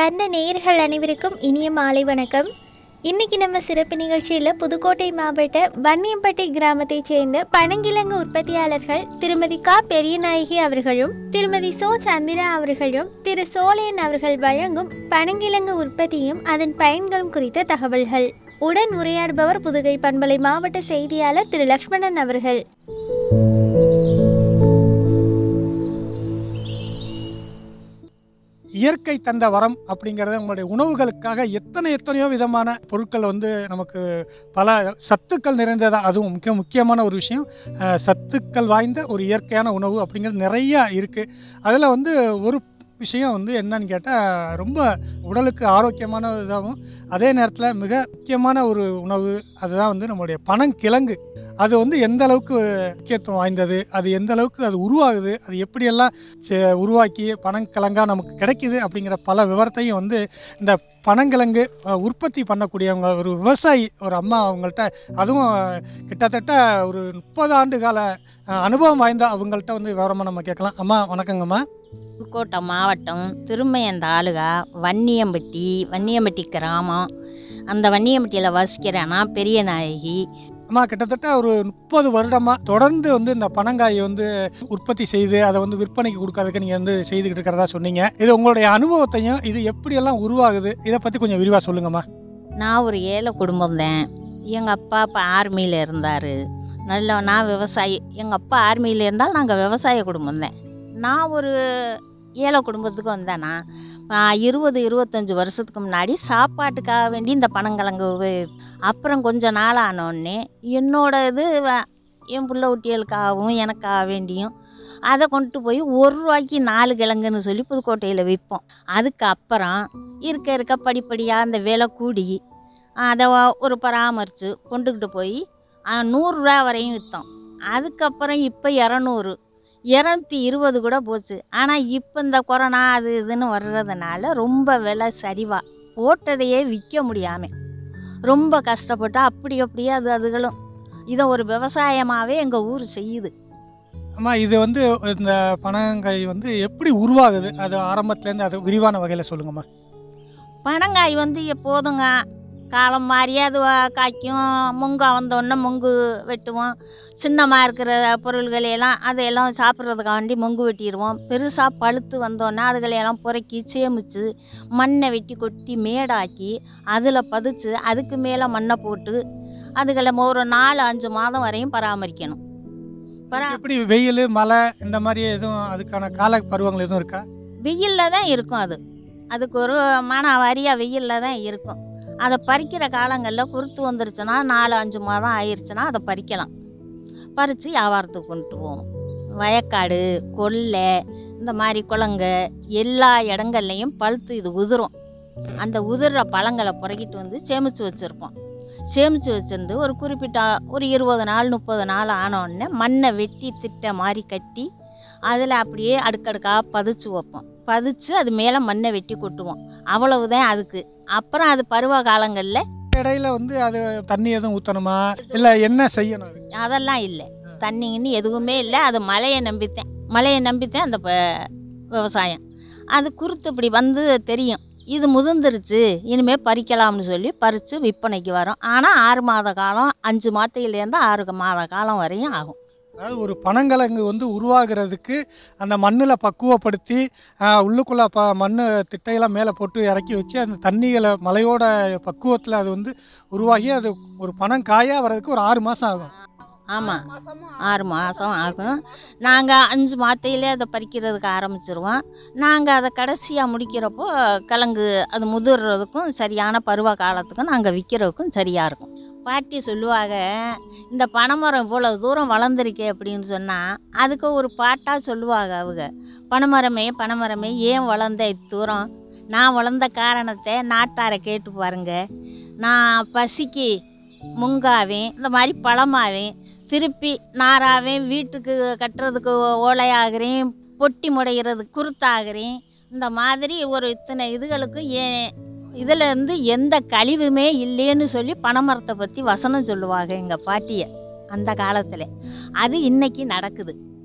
அன்பார்ந்த நேயர்கள் அனைவருக்கும் இனிய மாலை வணக்கம் இன்னைக்கு நம்ம சிறப்பு நிகழ்ச்சியில் புதுக்கோட்டை மாவட்ட வன்னியம்பட்டி கிராமத்தைச் சேர்ந்த பனங்கிழங்கு உற்பத்தியாளர்கள் திருமதி கா பெரியநாயகி அவர்களும் திருமதி சோ சந்திரா அவர்களும் திரு சோலையன் அவர்கள் வழங்கும் பனங்கிழங்கு உற்பத்தியும் அதன் பயன்களும் குறித்த தகவல்கள் உடன் உரையாடுபவர் புதுகை பண்பலை மாவட்ட செய்தியாளர் திரு லக்ஷ்மணன் அவர்கள் இயற்கை தந்த வரம் அப்படிங்கிறது உங்களுடைய உணவுகளுக்காக எத்தனை எத்தனையோ விதமான பொருட்கள் வந்து நமக்கு பல சத்துக்கள் நிறைந்ததா அதுவும் முக்கிய முக்கியமான ஒரு விஷயம் அஹ், சத்துக்கள் வாய்ந்த ஒரு இயற்கையான உணவு அப்படிங்கிறது நிறைய இருக்கு அதில் வந்து ஒரு விஷயம் வந்து என்னன்னு கேட்டால் ரொம்ப உடலுக்கு ஆரோக்கியமான இதாகவும் அதே நேரத்தில் மிக முக்கியமான ஒரு உணவு அதுதான் வந்து நம்மளுடைய பனங்கிழங்கு அது வந்து எந்த அளவுக்கு முக்கியத்துவம் வாய்ந்தது அது எந்த அளவுக்கு அது உருவாகுது அது எப்படியெல்லாம் சே- உருவாக்கி பனங்கிழங்கா நமக்கு கிடைக்குது அப்படிங்கிற பல விவரத்தையும் வந்து இந்த பனங்கிழங்கு அஹ், உற்பத்தி பண்ணக்கூடியவங்க ஒரு விவசாயி ஒரு அம்மா அவங்கள்ட்ட அதுவும் அஹ், கிட்டத்தட்ட ஒரு முப்பது ஆண்டு கால அஹ், அனுபவம் வாய்ந்த அவங்கள்ட்ட வந்து விவரமாக நம்ம கேட்கலாம் அம்மா வணக்கங்கம்மா புதுக்கோட்டை மாவட்டம் திருமயம் தாலுகா வன்னியம்பட்டி வன்னியம்பட்டி கிராமம் அந்த வன்னியம்பட்டியில் வசிக்கிறேன் நான் பெரிய நாயகி அம்மா கிட்டத்தட்ட ஒரு முப்பது வருடமா தொடர்ந்து வந்து இந்த பனங்காயை வந்து உற்பத்தி செய்து அதை வந்து விற்பனைக்கு கொடுக்கறதுக்கு நீங்க வந்து செய்துக்கிட்டு இருக்கிறதா சொன்னீங்க இது உங்களுடைய அனுபவத்தையும் இது எப்படியெல்லாம் உருவாகுது இதை பத்தி கொஞ்சம் விரிவா சொல்லுங்கம்மா நான் ஒரு ஏழை குடும்பம் தான் எங்கள் அப்பா இப்போ ஆர்மியில் இருந்தார் நல்ல நான் விவசாயி எங்கள் அப்பா ஆர்மியில் இருந்தால் நாங்கள் விவசாய குடும்பம் தான் நான் ஒரு ஏழை குடும்பத்துக்கு வந்தேன்னா ஆஹ், இருபது இருபத்தஞ்சி வருஷத்துக்கு முன்னாடி சாப்பாட்டுக்காக வேண்டி இந்த பனங்கிழங்கு உப- அப்புறம் கொஞ்ச நாள் ஆனோடனே என்னோட இது வ- என் புள்ள குட்டிகளுக்காகவும் எனக்காக வேண்டியும் அதை கொண்டு போய் ஒரு ரூபாய்க்கு நாலு கிழங்குன்னு சொல்லி புதுக்கோட்டையில் விற்போம் அதுக்கப்புறம் இருக்க இருக்க படிப்படியாக அந்த விலை கூடி அதை வ- ஒரு பராமரித்து கொண்டுக்கிட்டு போய் நூறுரூவா வரையும் விற்றோம் அதுக்கப்புறம் இப்போ இரநூறு இரநூத்தி இருபது கூட போச்சு ஆனால் இப்போ இந்த கொரோனா அது இதுன்னு வர்றதுனால ரொம்ப விலை சரிவா போட்டதையே விற்க முடியாமல் ரொம்ப கஷ்டப்பட்டு அப்படி அப்படியே அது அதுகளும் இதை ஒரு விவசாயமாகவே எங்கள் ஊர் செய்யுது அம்மா இது வந்து இந்த பனங்காய் வந்து எப்படி உருவாகுது அது ஆரம்பத்துல இருந்து அது விரிவான வகையில சொல்லுங்கம்மா பனங்காய் வந்து எப்போதுங்க காலம் மாறியே அது வ- காய்க்கும் முங்கா வந்தோடனே முங்கு வெட்டுவோம் சின்னமாக இருக்கிற பொருள்களை எல்லாம் அதையெல்லாம் சாப்பிட்றதுக்காண்டி முங்கு வெட்டிடுவோம் பெருசாக பழுத்து வந்தோடனே அதுகளையெல்லாம் புறக்கி சேமித்து மண்ணை வெட்டி கொட்டி மேடாக்கி அதில் பதிச்சு அதுக்கு மேலே மண்ணை போட்டு அதுகளை ஒரு நாலு அஞ்சு மாதம் வரையும் பராமரிக்கணும் பரா எப்படி வெயில் மழை இந்த மாதிரி எதுவும் அதுக்கான கால பருவங்கள் எதுவும் இருக்கா வெயிலில் தான் இருக்கும் அது அதுக்கு ஒரு மன வாரியாக வெயிலில் தான் இருக்கும் அதை பறிக்கிற காலங்களில் குருத்து வந்துருச்சுன்னா நாலு அஞ்சு மாதம் ஆயிடுச்சுன்னா அதை பறிக்கலாம் பறித்து வியாபாரத்துக்கு கொண்டு போவோம் வயக்காடு கொல்லை இந்த மாதிரி குளங்க எல்லா இடங்கள்லையும் பழுத்து இது உதிரும் அந்த உதிர்ற பழங்களை புறக்கிட்டு வந்து சேமித்து வச்சுருப்போம் சேமித்து வச்சிருந்து ஒரு குறிப்பிட்ட ஒரு இருபது நாள் முப்பது நாள் ஆனோடனே மண்ணை வெட்டி திட்டை மாதிரி கட்டி அதில் அப்படியே அடுக்கடுக்காக பதிச்சு வைப்போம் பதிச்சு அது மேலே மண்ணை வெட்டி கொட்டுவோம் அவ்வளவுதான் அதுக்கு அப்புறம் அது பருவ காலங்களில் இடையில வந்து அது தண்ணி எதுவும் ஊத்தணுமா இல்ல என்ன செய்யணும் அதுக்கு? அதெல்லாம் இல்லை தண்ணிங்கன்னு எதுவுமே இல்லை அது மழையை நம்பித்தேன் மழையை நம்பித்தேன் அந்த ப- விவசாயம் அது குருத்து இப்படி வந்து தெரியும் இது முதிர்ந்துருச்சு இனிமே பறிக்கலாம்னு சொல்லி பறித்து விற்பனைக்கு வரும் ஆனால் ஆறு மாத காலம் அஞ்சு மாதத்துலேருந்து ஆறு மாத காலம் வரையும் ஆகும் அதாவது ஒரு பனங்கிழங்கு வந்து உருவாகிறதுக்கு அந்த மண்ணில் பக்குவப்படுத்தி ஆஹ், உள்ளுக்குள்ள ப மண் திட்டையெல்லாம் மேலே போட்டு இறக்கி வச்சு அந்த தண்ணிகளை மலையோட பக்குவத்தில் அது வந்து உருவாகி அது ஒரு பனங்காயா வர்றதுக்கு ஒரு ஆறு மாதம் ஆகும் ஆமாம் ஆறு மாதம் ஆகும் நாங்கள் அஞ்சு மாத்தையிலே அதை பறிக்கிறதுக்கு ஆரம்பிச்சிருவோம் நாங்கள் அதை கடைசியாக முடிக்கிறப்போ கிழங்கு அது முதிர்றதுக்கும் சரியான பருவ காலத்துக்கும் நாங்கள் விற்கிறதுக்கும் சரியாக இருக்கும் பாட்டி சொல்லுவாங்க இந்த பனைமரம் இவ்வளோ தூரம் வளர்ந்துருக்கே அப்படின்னு சொன்னால் அதுக்கு ஒரு பாட்டாக சொல்லுவாங்க அவங்க பனைமரமே பனைமரமே ஏன் வளர்ந்த இத்தூரம் நான் வளர்ந்த காரணத்தை நாட்டாரை கேட்டு பாருங்க நான் பசிக்கு முங்காவேன் இந்த மாதிரி பழமாவேன் திருப்பி நாராவேன் வீட்டுக்கு கட்டுறதுக்கு ஓலையாகிறேன் பொட்டி முடைகிறது குருத்தாகிறேன் இந்த மாதிரி ஒரு இத்தனை இதுகளுக்கு ஏன் இதுல இருந்து எந்த கழிவுமே இல்லைன்னு சொல்லி பனைமரத்தை பத்தி வசனம் சொல்லுவாங்க எங்க பாட்டிய அந்த காலத்துல அது இன்னைக்கு நடக்குது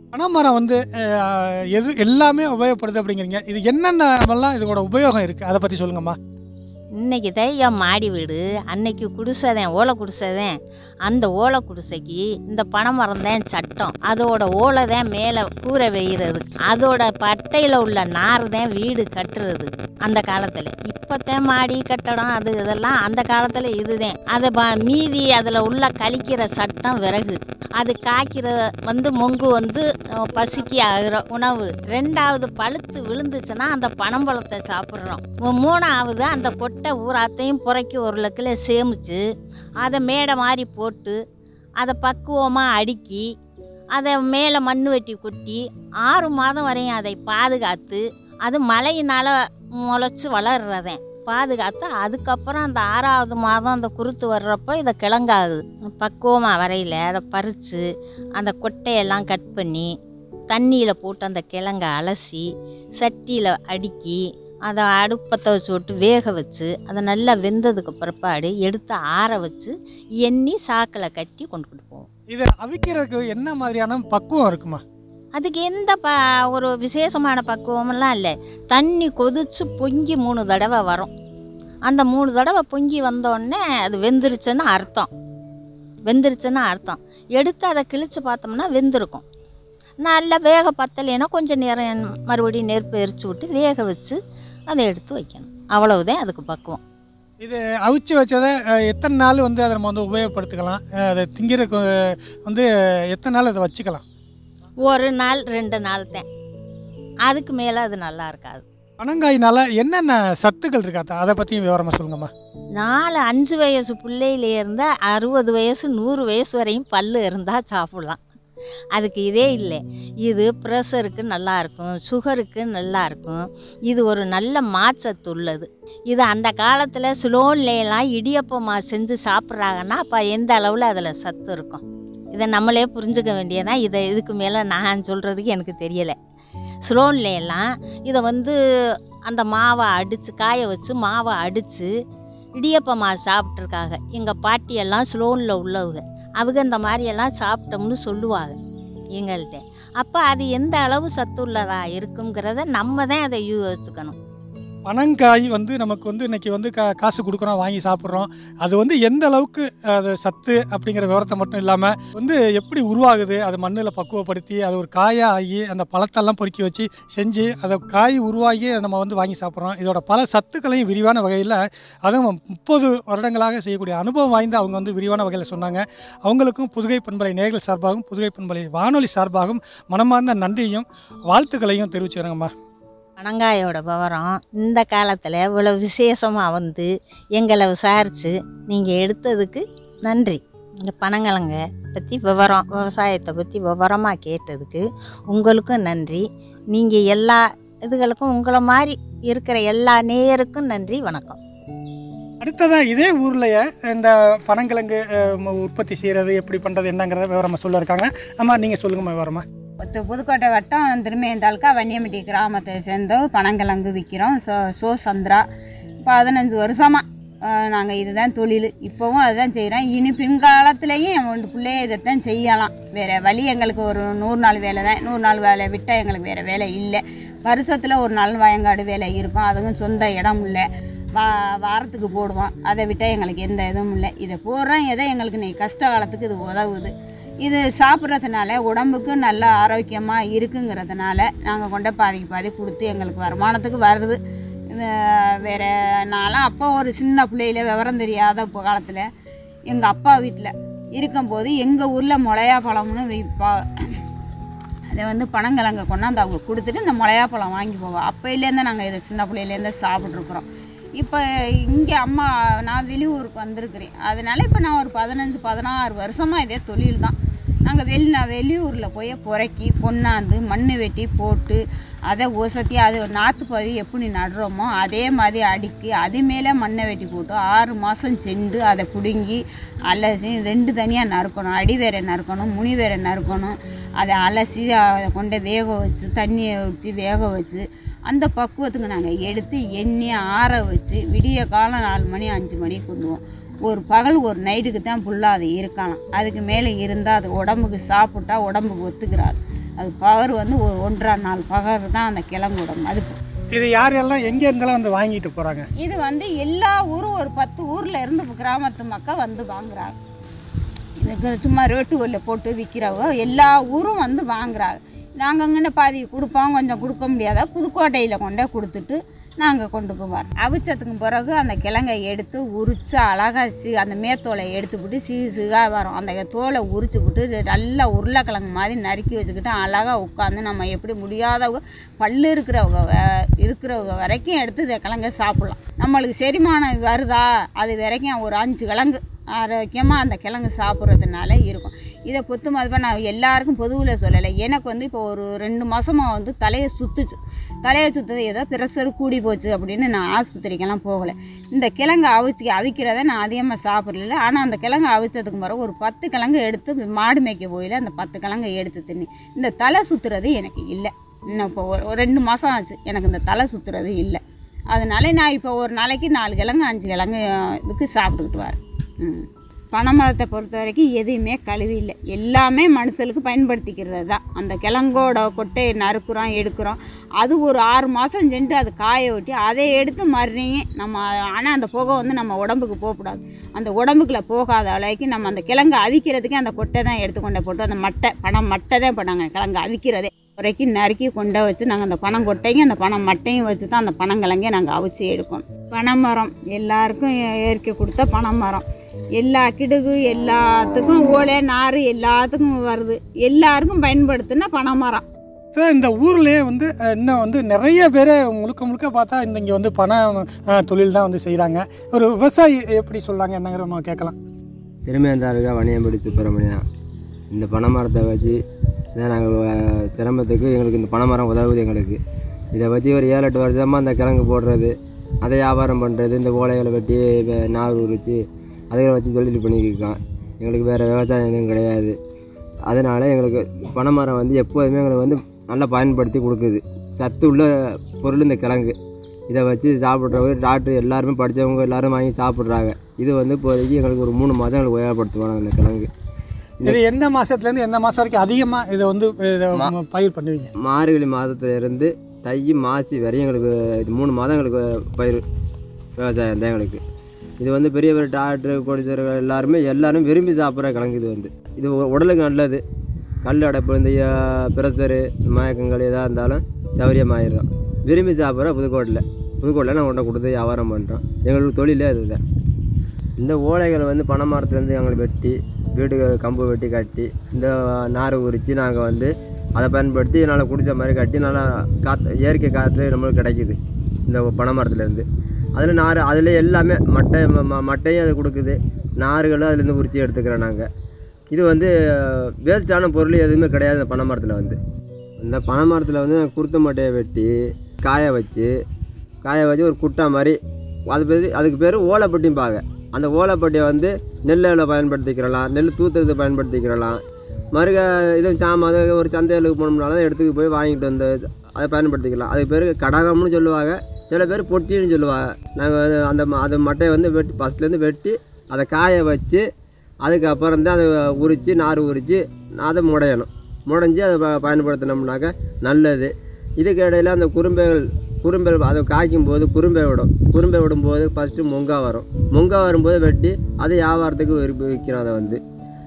பனைமரம் வந்து அஹ், எது எல்லாமே உபயோகப்படுது அப்படிங்கிறீங்க இது என்னென்னலாம் இதோட உபயோகம் இருக்கு அதை பத்தி சொல்லுங்கம்மா இன்னைக்கு தான் என் மாடி வீடு அன்னைக்கு குடிசைதேன் ஓலை குடிசைதேன் அந்த ஓலை குடிசைக்கு இந்த பனைமரம் தான் சட்டம் அதோட ஓலை தான் மேலே கூரை வெய்கிறது அதோட பட்டையில் உள்ள நார் தான் வீடு கட்டுறது அந்த காலத்தில் இப்போத்தான் மாடி கட்டடம் அது இதெல்லாம் அந்த காலத்தில் இதுதான் அதை ப- மீதி அதில் உள்ள கழிக்கிற சட்டம் விறகு அது காய்க்கிற வந்து மொங்கு வந்து அஹ், பசிக்கு ஆகிற உணவு ரெண்டாவது பழுத்து விழுந்துச்சுன்னா அந்த பனம்பழத்தை சாப்பிட்றோம் மூணாவது அந்த கொட்டை ஊராத்தையும் புறக்கி ஒரு லக்கில் சேமிச்சு அதை மேடை மாதிரி போட்டு அதை பக்குவமாக அடுக்கி அதை மேலே மண் வெட்டி கொட்டி ஆறு மாதம் வரையும் அதை பாதுகாத்து அது மழையினால் முளைச்சி வளர்றதேன் பாதுகாத்து அதுக்கப்புறம் அந்த ஆறாவது மாதம் அந்த குருத்து வர்றப்போ இதை கிழங்காகுது பக்குவமாக வரையில் அதை பறித்து அந்த கொட்டையெல்லாம் கட் பண்ணி தண்ணியில் போட்டு அந்த கிழங்க அலசி சட்டியில் அடுக்கி அதை அடுப்பத்தை வச்சு விட்டு வேக வச்சு அதை நல்லா வெந்ததுக்கு பிற்பாடு எடுத்து ஆற வச்சு எண்ணி சாக்கில் கட்டி கொண்டுக்கிட்டு போவோம் இதை அவிக்கிறதுக்கு என்ன மாதிரியான பக்குவம் இருக்குமா அதுக்கு எந்த ப ஒரு விசேஷமான பக்குவமெல்லாம் இல்லை தண்ணி கொதிச்சு பொங்கி மூணு தடவை வரும் அந்த மூணு தடவை பொங்கி வந்தோடனே அது வெந்துருச்சுன்னு அர்த்தம் வெந்துருச்சுன்னு அர்த்தம் எடுத்து அதை கிழிச்சு பார்த்தோம்னா வெந்திருக்கும் நல்லா வேக பத்தலைன்னா கொஞ்சம் நேரம் மறுபடியும் நெருப்பு எரிச்சு விட்டு வேக வச்சு அதை எடுத்து வைக்கணும் அவ்வளவுதான் அதுக்கு பக்குவம் இது அவிச்சு வச்சதை அஹ், எத்தனை நாள் வந்து அதை நம்ம வந்து உபயோகப்படுத்திக்கலாம் அஹ், அதை திங்கிறதுக்கு அஹ், வந்து எத்தனை நாள் அதை வச்சுக்கலாம் ஒரு நாள் ரெண்டு நாள் தான் அதுக்கு மேலே அது நல்லா இருக்காது பனங்காயினால என்னென்ன சத்துக்கள் இருக்காத்தா அதை பற்றியும் விவரமா சொல்லுங்கம்மா நாலு அஞ்சு வயசு பிள்ளையில இருந்து அறுபது வயசு நூறு வயசு வரையும் பல்லு இருந்தால் சாப்பிடலாம் அதுக்கு இதே இல்லை இது ப்ரெஷருக்கு நல்லா இருக்கும் சுகருக்கு நல்லா இருக்கும் இது ஒரு நல்ல மாச்சத்து உள்ளது இது அந்த காலத்தில் சுலோன்லாம் இடியப்பமா செஞ்சு சாப்பிட்றாங்கன்னா அப்போ எந்த அளவில் அதில் சத்து இருக்கும் இதை நம்மளே புரிஞ்சுக்க வேண்டியதான் இதை இதுக்கு மேலே நான் சொல்கிறதுக்கு எனக்கு தெரியலை ஸ்லோன்லாம் இதை வந்து அந்த மாவை அடித்து காய வச்சு மாவை அடித்து இடியப்பமா சாப்பிட்ருக்காங்க எங்கள் பாட்டியெல்லாம் ஸ்லோனில் உள்ளவங்க அவங்க இந்த மாதிரியெல்லாம் சாப்பிட்டோம்னு சொல்லுவாங்க எங்கள்கிட்ட அப்போ அது எந்த அளவு சத்துள்ளதா இருக்குங்கிறத நம்ம தான் அதை யோசிச்சுக்கணும் பனங்காய் வந்து நமக்கு வந்து இன்னைக்கு வந்து கா காசு கொடுக்குறோம் வாங்கி சாப்பிட்றோம் அது வந்து எந்த அளவுக்கு அது சத்து அப்படிங்கிற விவரத்தை மட்டும் இல்லாமல் வந்து எப்படி உருவாகுது அது மண்ணில் பக்குவப்படுத்தி அது ஒரு காயாக ஆகி அந்த பழத்தெல்லாம் பொறுக்கி வச்சு செஞ்சு அதை காய் உருவாகி நம்ம வந்து வாங்கி சாப்பிட்றோம் இதோட பல சத்துக்களையும் விரிவான வகையில் அதுவும் முப்பது வருடங்களாக செய்யக்கூடிய அனுபவம் வாய்ந்த அவங்க வந்து விரிவான வகையில் சொன்னாங்க அவங்களுக்கும் புதுகை பண்பலை நேர்கள் சார்பாகவும் புதுகை பண்பலை வானொலி சார்பாகவும் மனமார்ந்த நன்றியையும் வாழ்த்துக்களையும் தெரிவிச்சுக்கிறேங்கம்மா பனங்காயோட விவரம் இந்த காலத்தில் இவ்வளோ விசேஷமாக வந்து எங்களை விசாரித்து நீங்கள் எடுத்ததுக்கு நன்றி இந்த பனங்கிழங்க பற்றி விவரம் விவசாயத்தை பற்றி விவரமாக கேட்டதுக்கு உங்களுக்கும் நன்றி நீங்கள் எல்லா இதுகளுக்கும் உங்களை மாதிரி இருக்கிற எல்லா நேயருக்கும் நன்றி வணக்கம் அடுத்ததா இதே ஊர்லயே இந்த பனங்கிழங்கு அஹ், ம- உற்பத்தி செய்யறது எப்படி பண்றது என்னங்கிறத விவரமா சொல்ல இருக்காங்க அம்மா நீங்க சொல்லுங்கம்மா விவரமா புது- புதுக்கோட்டை வட்டம் திருமையம் தாலுக்கா வன்னியம்பட்டி கிராமத்தை சேர்ந்த பனங்கிழங்கு விற்கிறோம் சோ சோ சந்திரா பதினஞ்சு வருஷமா நாங்கள் இதுதான் தொழில் இப்போவும் அதுதான் செய்கிறோம் இனி பின்காலத்துலேயும் என் ரெண்டு பிள்ளைய இதைத்தான் செய்யலாம் வேறு வழி எங்களுக்கு ஒரு நூறு நாள் வேலை தான் நூறு நாள் வேலை விட்டால் எங்களுக்கு வேறு வேலை இல்லை வருஷத்தில் ஒரு நாள் வயங்காடு வேலை இருக்கும் அதுவும் சொந்த இடம் இல்லை வா வாரத்துக்கு போடுவோம் அதை விட்டால் எங்களுக்கு எந்த இதுவும் இல்லை இதை போடுறோம் எதோ எங்களுக்கு நீ கஷ்ட காலத்துக்கு இது உதவுது இது சாப்பிட்றதுனால உடம்புக்கு நல்ல ஆரோக்கியமாக இருக்குங்கிறதுனால நாங்கள் கொண்ட பாதிக்கு பாதி கொடுத்து எங்களுக்கு வருமானத்துக்கு வருது இது வேற நான்லாம் அப்போ ஒரு சின்ன பிள்ளையில விவரம் தெரியாத இப்போ காலத்தில் எங்கள் அப்பா வீட்டில் இருக்கும்போது எங்கள் ஊரில் முளையா பழம்னு விற்பா அதை வந்து பனங்கிழங்க கொண்டாந்து அவங்க கொடுத்துட்டு இந்த முளையா பழம் வாங்கி போவோம் அப்போலேருந்து நாங்கள் இதை சின்ன பிள்ளையிலேருந்து சாப்பிட்ருக்குறோம் இப்போ இங்கே அம்மா நான் வெளியூருக்கு வந்திருக்கிறேன் அதனால இப்போ நான் ஒரு பதினஞ்சு பதினாறு வருஷமாக இதே தொழில் தான் நாங்கள் வெளி நான் வெளியூரில் போய் புறக்கி கொண்டாந்து மண் வெட்டி போட்டு அதை ஒசத்தி அது நாற்று பவி எப்படி நடுறோமோ அதே மாதிரி அடுக்கி அது மேலே மண்ணை வெட்டி போட்டு ஆறு மாதம் செண்டு அதை பிடுங்கி அலசி ரெண்டு தனியாக நறுக்கணும் அடி வேற நறுக்கணும் முனி வேற நறுக்கணும் அதை அலசி அதை கொண்டு வேக வச்சு தண்ணியை ஊற்றி வேக வச்சு அந்த பக்குவத்துக்கு நாங்கள் எடுத்து எண்ணெய் ஆற வச்சு விடிய காலம் நாலு மணி அஞ்சு மணிக்கு கொண்டுவோம் ஒரு பகல் ஒரு நைட்டுக்கு தான் ஃபுல்லாக அது இருக்கலாம் அதுக்கு மேலே இருந்தால் அது உடம்புக்கு சாப்பிட்டா உடம்புக்கு ஒத்துக்கிறாது அது பவர் வந்து ஒரு ஒன்றரை நாலு பவர் தான் அந்த கிழங்கோட மதிப்பு இது யார் எல்லாம் எங்க இருந்தெல்லாம் வந்து வாங்கிட்டு போறாங்க இது வந்து எல்லா ஊரும் ஒரு பத்து ஊர்ல இருந்து கிராமத்து மக்கள் வந்து வாங்குறாங்க இதுக்கு சும்மா ரோட்டு போட்டு விற்கிறவங்க எல்லா ஊரும் வந்து வாங்குறாங்க நாங்கள் அங்கே பாதி கொடுப்போம் கொஞ்சம் கொடுக்க முடியாத புதுக்கோட்டையில் கொண்டே கொடுத்துட்டு நாங்கள் கொண்டுக்கு வரோம் அவிச்சதுக்கு பிறகு அந்த கிழங்கை எடுத்து உரிச்சு அழகா சி அந்த மேத்தோலை எடுத்துவிட்டு சீ சீகாக வரும் அந்த தோலை உரிச்சு விட்டு நல்லா உருளைக்கிழங்கு மாதிரி நறுக்கி வச்சுக்கிட்டு அழகா உட்காந்து நம்ம எப்படி முடியாதவங்க பல்லு இருக்கிறவங்க வ- இருக்கிறவங்க வரைக்கும் எடுத்து இந்த கிழங்கை சாப்பிடலாம் நம்மளுக்கு செரிமானம் வருதா அது வரைக்கும் ஒரு அஞ்சு கிழங்கு ஆரோக்கியமாக அந்த கிழங்கு சாப்பிட்றதுனால இருக்கும் இதை பொத்து மதிப்பாக நான் எல்லாருக்கும் பொதுவில் சொல்லலை எனக்கு வந்து இப்போ ஒரு ரெண்டு மாசமாக வந்து தலையை சுத்துச்சு தலையை சுற்றுது ஏதோ ப்ரெஷர் கூடி போச்சு அப்படின்னு நான் ஆஸ்பத்திரிக்கெல்லாம் போகலை இந்த கிழங்கு அவிச்சு அவிக்கிறத நான் அதிகமாக சாப்பிடல ஆனால் அந்த கிழங்கு அவிச்சதுக்கு பிறகு ஒரு பத்து கிழங்கு எடுத்து மாடு மேய்க்க போயில அந்த பத்து கிழங்கை எடுத்து தின்னி இந்த தலை சுற்றுறது எனக்கு இல்லை இன்னும் இப்போ ஒரு ஒரு ரெண்டு மாதம் ஆச்சு எனக்கு இந்த தலை சுற்றுறது இல்லை அதனால நான் இப்போ ஒரு நாளைக்கு நாலு கிழங்கு அஞ்சு கிழங்கு அஹ், இதுக்கு சாப்பிட்டுக்கிட்டு வரேன் ம் பனைமரத்தை பொறுத்த வரைக்கும் எதையுமே கழுவி இல்லை எல்லாமே மனுஷனுக்கு பயன்படுத்திக்கிறது தான் அந்த கிழங்கோட கொட்டையை நறுக்குறோம் எடுக்கிறோம் அது ஒரு ஆறு மாதம் சென்று அது காய வெட்டி அதை எடுத்து மறுபடியும் நம்ம ஆனால் அந்த புகை வந்து நம்ம உடம்புக்கு போகக்கூடாது அந்த உடம்புக்குள்ள போகாத அளவுக்கு நம்ம அந்த கிழங்கு அவிக்கிறதுக்கே அந்த கொட்டை தான் எடுத்து கொண்டே போட்டு அந்த மட்டை பனம் மட்டை தான் இப்போ நாங்கள் கிழங்கு அவிக்கிறதே வரைக்கும் நறுக்கி கொண்டே வச்சு நாங்கள் அந்த பனம் கொட்டையும் அந்த பனம் மட்டையும் வச்சு தான் அந்த பனங்கிழங்கே நாங்கள் அவிச்சு எடுக்கணும் பனைமரம் எல்லாருக்கும் இயற்கை கொடுத்த பனைமரம் எல்லா கிடுகு எல்லாத்துக்கும் ஓலை நார் எல்லாத்துக்கும் வருது எல்லாருக்கும் பயன்படுத்துனா பனைமரம் சார் இந்த ஊர்லயே வந்து அஹ், இன்னும் வந்து நிறைய பேர் முழுக்க முழுக்க பார்த்தா இந்த இங்க வந்து பண அஹ், தொழில் தான் வந்து செய்றாங்க ஒரு விவசாயி எப்படி சொல்றாங்க என்னங்கிற நம்ம கேட்கலாம் திருமேந்தாளுக்கா வணியம்படி சுப்பிரமணியம் இந்த பனை மரத்தை வச்சு இதான் நாங்கள் சிரமத்துக்கு எங்களுக்கு இந்த பனை மரம் உதவுது எங்களுக்கு இதை வச்சு ஒரு ஏழு எட்டு வருஷமாக அந்த கிழங்கு போடுறது அதை வியாபாரம் பண்ணுறது இந்த ஓலைகளை வெட்டி வே- நார் உரிச்சு அதை வச்சு தொழில் பண்ணிக்கிருக்கோம் எங்களுக்கு வேறு விவசாயம் எதுவும் கிடையாது அதனால எங்களுக்கு பனை மரம் வந்து எப்போதுமே எங்களுக்கு வந்து நல்லா பயன்படுத்தி கொடுக்குது சத்து உள்ள பொருள் இந்த கிழங்கு இதை வச்சு சாப்பிட்றவங்க டாக்டர் எல்லாருமே படித்தவங்க எல்லாரும் வாங்கி சாப்பிட்றாங்க இது வந்து இப்போதைக்கு எங்களுக்கு ஒரு மூணு மாதம் எங்களுக்கு உபயோகப்படுத்துவாங்க இந்த கிழங்கு இது எந்த மாசத்துல இருந்து எந்த மாசம் வரைக்கும் அதிகமா இதை வந்து இதை பயிர் பண்ணுவீங்க மார்கழி மாதத்துல இருந்து தை மாசி வரையும் எங்களுக்கு இது மூணு மாதம் எங்களுக்கு பயிர் விவசாயம் தான் எங்களுக்கு இது வந்து பெரிய பெரிய டாக்டர் கோடீஸ்வரர்கள் எல்லாருமே எல்லாரும் விரும்பி சாப்பிட்ற கிழங்கு இது வந்து இது உ- உடலுக்கு நல்லது கல் அடைப்பு இந்த பிரஷரு மயக்கங்கள் எதாக இருந்தாலும் சௌரியமாயிடும் விரும்பி சாப்பிட்ற புதுக்கோட்டையில் புதுக்கோட்டையில் நான் கொண்டு கொடுத்து வியாபாரம் பண்ணுறோம் எங்களுக்கு தொழிலே அதுதான் இந்த ஓலைகளை வந்து பனை மரத்துலேருந்து எங்களுக்கு வெட்டி வீட்டுக்கு கம்பு வெட்டி கட்டி இந்த நார் உரித்து நாங்கள் வந்து அதை பயன்படுத்தி நல்லா குடிசை மாதிரி கட்டி நல்லா காற்று இயற்கை காற்று நம்மளுக்கு கிடைக்குது இந்த பனை மரத்துலேருந்து அதில் நார் அதில் எல்லாமே மட்டை ம- ம- மட்டையும் அது கொடுக்குது நார்களும் அதுலேருந்து உரித்து எடுத்துக்கிறோம் நாங்கள் இது வந்து வேஸ்ட்டான பொருள் எதுவுமே கிடையாது இந்த பனை மரத்தில் வந்து இந்த பனை மரத்தில் வந்து குருத்த மட்டையை வெட்டி காய வச்சு காய வச்சு ஒரு குட்டா மாதிரி அது பேர் அதுக்கு பேர் ஓலைப்பட்டிம்பாங்க அந்த ஓலைப்பட்டியை வந்து நெல்லில் பயன்படுத்திக்கிறலாம் நெல் தூத்துறதுக்கு பயன்படுத்திக்கிறலாம் மறுக இது சாம அது ஒரு சந்தைகளுக்கு போனோம்னாலும் எடுத்துக்கு போய் வாங்கிட்டு வந்து அதை பயன்படுத்திக்கலாம் அதுக்கு பேர் கடகம்னு சொல்லுவாங்க சில பேர் பொட்டின்னு சொல்லுவாங்க நாங்கள் அந்த ம- அந்த மட்டையை வந்து வெட்டி ஃபஸ்ட்லேருந்து வெட்டி அதை காய வச்சு அதுக்கப்புறம் தான் அதை உரித்து நார் உரித்து அதை முடையணும் முடைஞ்சி அதை ப- பயன்படுத்தினோம்னாக்க நல்லது இதுக்கு இடையில அந்த குறும்பைகள் குறும்பல் அதை காய்க்கும் போது குறும்பை விடும் குறும்பை விடும்போது ஃபஸ்ட்டு மொங்கா வரும் மொங்கா வரும்போது வெட்டி அதை வியாபாரத்துக்கு விற்ப- விற்கிறோம் அதை வந்து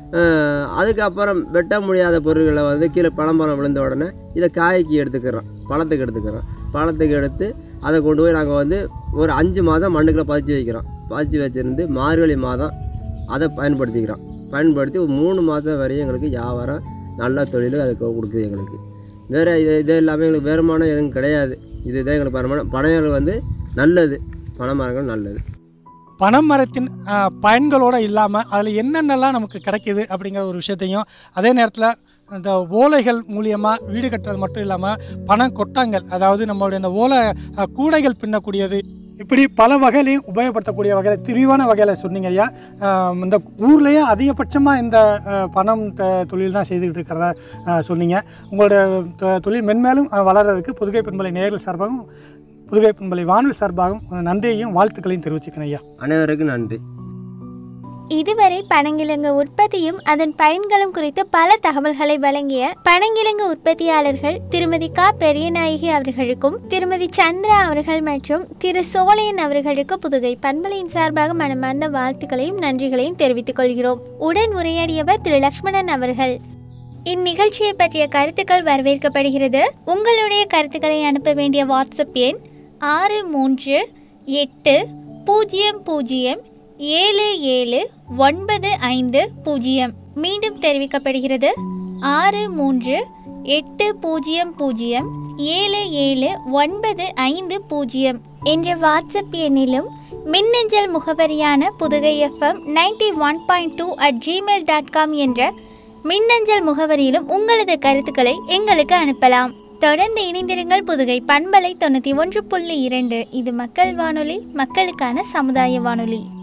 அஹ் அதுக்கப்புறம் வெட்ட முடியாத பொருட்களை வந்து கீழே பழம்பழம் விழுந்த உடனே இதை காய்க்கு எடுத்துக்கிறோம் பழத்துக்கு எடுத்துக்கிறோம் பழத்துக்கு எடுத்து அதை கொண்டு போய் நாங்கள் வந்து ஒரு அஞ்சு மாதம் மண்ணுக்குள்ளே பதிச்சு வைக்கிறோம் பதிச்சு வச்சிருந்து மார்கழி மாதம் அதை பயன்படுத்திக்கிறோம் பயன்படுத்தி ஒரு மூணு மாதம் வரையும் எங்களுக்கு வியாபாரம் நல்ல தொழில் அதுக்கு கொடுக்குது எங்களுக்கு வேறு இது இது எல்லாமே எங்களுக்கு வருமானம் எதுவும் கிடையாது இதுதான் எங்களுக்கு வருமானம் பனைகள் வந்து நல்லது பனை மரங்கள் நல்லது பனைமரத்தின் அஹ், பயன்களோட இல்லாம அதுல என்னென்னலாம் நமக்கு கிடைக்குது அப்படிங்கிற ஒரு விஷயத்தையும் அதே நேரத்துல இந்த ஓலைகள் மூலியமா வீடு கட்டுறது மட்டும் இல்லாம பனை கொட்டங்கள் அதாவது நம்மளுடைய இந்த ஓலை அஹ், கூடைகள் பின்னக்கூடியது இப்படி பல வகையிலையும் உபயோகப்படுத்தக்கூடிய வகையில் விரிவான வகையில சொன்னீங்க ஐயா அஹ், இந்த ஊர்லயே அதிகபட்சமா இந்த அஹ், பணம் த- தொழில் தான் செய்துக்கிட்டு இருக்கிறதா அஹ், சொன்னீங்க உங்களோட தொ- தொழில் மென்மேலும் அஹ், வளர்றதுக்கு புதுகை பெண்பலை நேயர்கள் சார்பாகவும் புதுகை பெண்பலை வானொலி சார்பாகவும் நன்றியையும் வாழ்த்துக்களையும் தெரிவிச்சுக்கிறேன் ஐயா அனைவருக்கும் நன்றி இதுவரை பனங்கிழங்கு உற்பத்தியும் அதன் பயன்களும் குறித்து பல தகவல்களை வழங்கிய பனங்கிழங்கு உற்பத்தியாளர்கள் திருமதி கா பெரியநாயகி அவர்களுக்கும் திருமதி சந்திரா அவர்கள் மற்றும் திரு சோழையன் அவர்களுக்கு புதுகை பண்பலையின் சார்பாக மனமார்ந்த வாழ்த்துக்களையும் நன்றிகளையும் தெரிவித்துக் கொள்கிறோம் உடன் உரையாடியவர் திரு லக்ஷ்மணன் அவர்கள் இந்நிகழ்ச்சியை பற்றிய கருத்துக்கள் வரவேற்கப்படுகிறது உங்களுடைய கருத்துக்களை அனுப்ப வேண்டிய வாட்ஸ்அப் எண் ஆறு மூன்று எட்டு பூஜ்ஜியம் பூஜ்ஜியம் ஏழு ஏழு ஒன்பது ஐந்து பூஜ்ஜியம் மீண்டும் தெரிவிக்கப்படுகிறது ஆறு மூன்று எட்டு பூஜ்ஜியம் பூஜ்ஜியம் ஏழு ஏழு ஒன்பது ஐந்து பூஜ்ஜியம் என்ற வாட்ஸ்அப் எண்ணிலும் மின்னஞ்சல் முகவரியான Pudhugai FM ninety one point two at Gmail dot com என்ற மின்னஞ்சல் முகவரியிலும் உங்களது கருத்துக்களை எங்களுக்கு அனுப்பலாம் தொடர்ந்து இணைந்திருங்கள் புதுகை பண்பலை தொண்ணூற்றி ஒன்று புள்ளி இரண்டு இது மக்கள் வானொலி மக்களுக்கான சமுதாய வானொலி